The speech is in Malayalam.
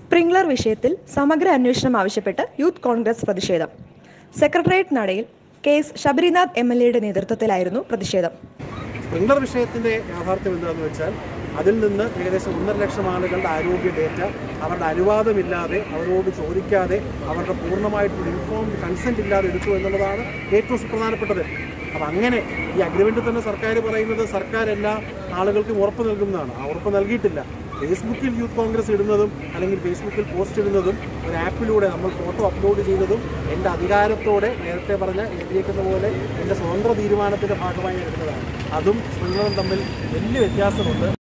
സ്പ്രിംഗ്ലർ വിഷയത്തിൽ സമഗ്ര അന്വേഷണം ആവശ്യപ്പെട്ട് യൂത്ത് കോൺഗ്രസ് പ്രതിഷേധം സെക്രട്ടേറിയറ്റ് നടയിൽ K S Sabarinath M L എയുടെ നേതൃത്വത്തിലായിരുന്നു പ്രതിഷേധം സ്പ്രിംഗ്ലർ വിഷയത്തിൻ്റെ യാഥാർത്ഥ്യം എന്താണെന്ന് വെച്ചാൽ അതിൽ നിന്ന് ഏകദേശം ഒന്നര ലക്ഷം ആളുകളുടെ ആരോഗ്യ ഡേറ്റ അവരുടെ അനുവാദമില്ലാതെ അവരോട് ചോദിക്കാതെ അവരുടെ പൂർണ്ണമായിട്ടുള്ള ഇൻഫോംഡ് കൺസെൻറ്റ് ഇല്ലാതെ എടുത്തു എന്നുള്ളതാണ് ഏറ്റവും സുപ്രധാനപ്പെട്ടത് അപ്പം അങ്ങനെ ഈ അഗ്രിമെൻറ്റിൽ തന്നെ സർക്കാർ പറയുന്നത് സർക്കാർ എല്ലാ ആളുകൾക്കും ഉറപ്പ് നൽകുന്നതാണ് ആ ഉറപ്പ് നൽകിയിട്ടില്ല ഫേസ്ബുക്കിൽ യൂത്ത് കോൺഗ്രസ് ഇടുന്നതും അല്ലെങ്കിൽ ഫേസ്ബുക്കിൽ പോസ്റ്റ് ഇടുന്നതും ഒരു ആപ്പിലൂടെ നമ്മൾ ഫോട്ടോ അപ്ലോഡ് ചെയ്യുന്നതും എൻ്റെ അധികാരത്തോടെ നേരത്തെ പറഞ്ഞ എഴുതിയേക്കുന്ന പോലെ എൻ്റെ സ്വതന്ത്ര തീരുമാനത്തിൻ്റെ ഭാഗമായി എടുക്കുന്നതാണ് അതും സ്ത്രീകളും തമ്മിൽ വലിയ വ്യത്യാസമുണ്ട്